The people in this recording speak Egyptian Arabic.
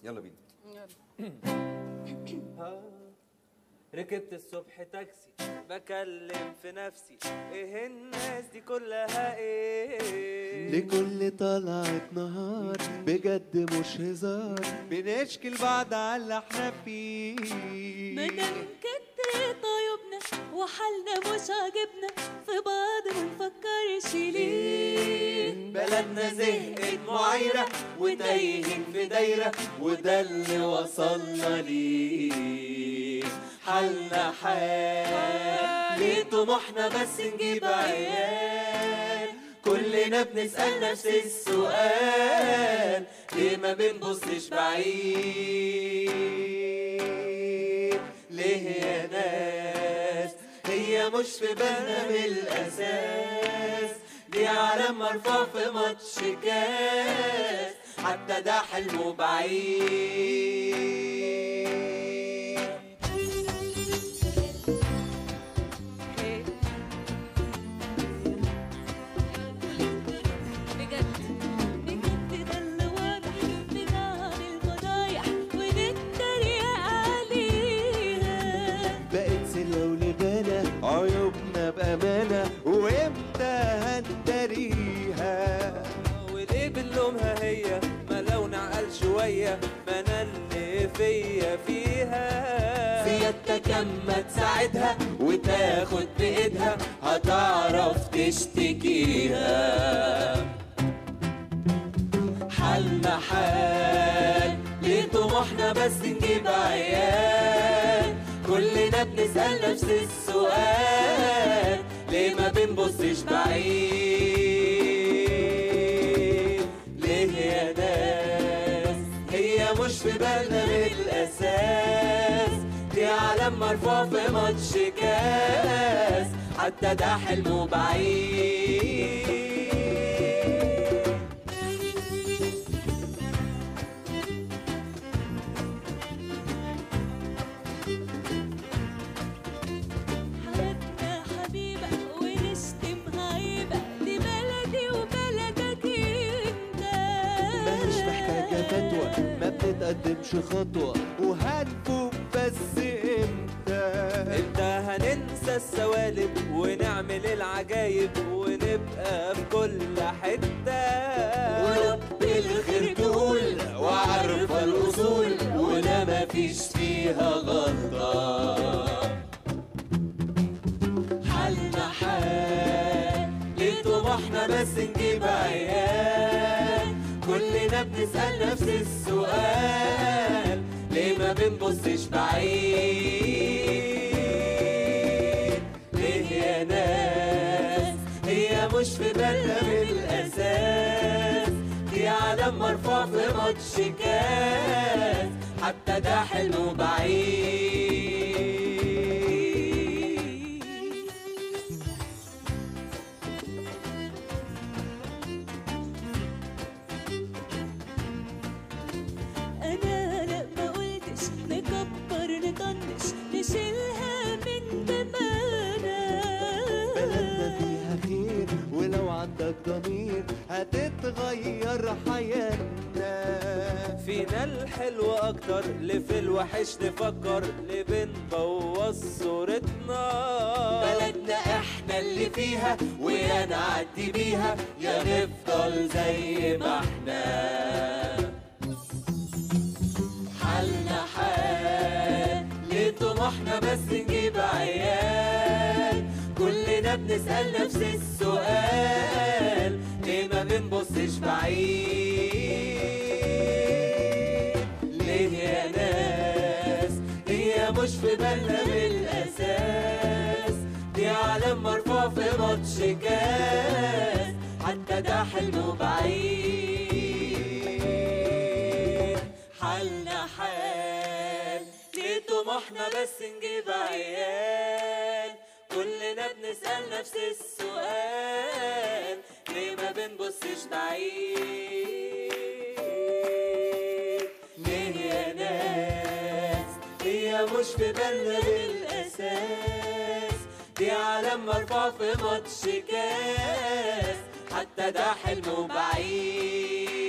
يلا بينا ركبت الصبح تاكسي بكلم في نفسي ايه الناس دي كلها ايه لكل طلعت نهار بجد مش هزار بنشكي لبعض على اللي احنا فيه مادام كتر طيوبنا وحالنا مش عاجبنا في بعض ما نفكرش ليه بلدنا زهقت معايرة وتايهين في دايرة وده اللي وصلنا ليه حالنا حال ليه طموحنا بس نجيب عيال كلنا بنسأل نفس السؤال ليه ما بنبصش بعيد ليه يا ناس هي مش في بالنا من الأساس دي عالم مرفوع في ماتش كاس حتى ده حلمه بعيد بجد بجد ده اللي واضح بنعمل الفضايح ونتريق عليها بقت سلة ولبانة عيوبنا بأمانة وامتى هندريها وليه بنلومها هي ما لو نعقل شوية ما أنا اللي فيا فيها سيادتك اما تساعدها وتاخد بايدها هتعرف تشتكيها حالنا حال ليه طموحنا بس نجيب عيال كلنا بنسأل نفس السؤال ليه ما بنبصش بعيد ليه يا ناس هي مش في بالنا من الأساس دي عالم مرفوع في ماتش كاس حتى ده حلمه بعيد حياتنا حبيبة ونشتمها عيبة دي بلدي وبلدك انت ماهيش محتاجة فتوى ما بنتقدمش خطوة وهنفوق بس امتى امتى هننسى السوالب ونعمل العجايب ونبقى في كل حتة ورب الخير تقول وعارفة الأصول ولا مفيش فيها غلطة حالنا حال ليه طموحنا بس نجيب عيال كلنا بنسأل نفس السؤال ليه ما بنبصش بعيد ليه يا ناس هي مش في بالنا من الأساس دي عالم مرفوع في ماتش كاس حتى ده حلمه بعيد انا لا ما قلتش نكبر نطنش نشيلها من دماغنا بلدنا فيها خير ولو عندك ضمير هتتغير حياتنا فينا الحلو اكتر اللي في الوحش نفكر اللي بنبوظ صورتنا بلدنا احنا اللي فيها ويا نعدي بيها يا نفضل زي ما احنا حالنا حال ليه طموحنا بس نجيب عيال كلنا بنسأل نفس السؤال ليه ما بنبصش بعيد ليه يا ناس هي مش في بالنا من الأساس دي عالم مرفوع في ماتش كاس حتى ده حلمه بعيد حالنا حال ليه طموحنا بس نجيب عيال كلنا بنسأل نفس السؤال ليه ما بنبصش بعيد ليه يا ناس هي مش في بالنا بالأساس دي عالم مرفوع في ماتش كاس حتى ده حلمه بعيد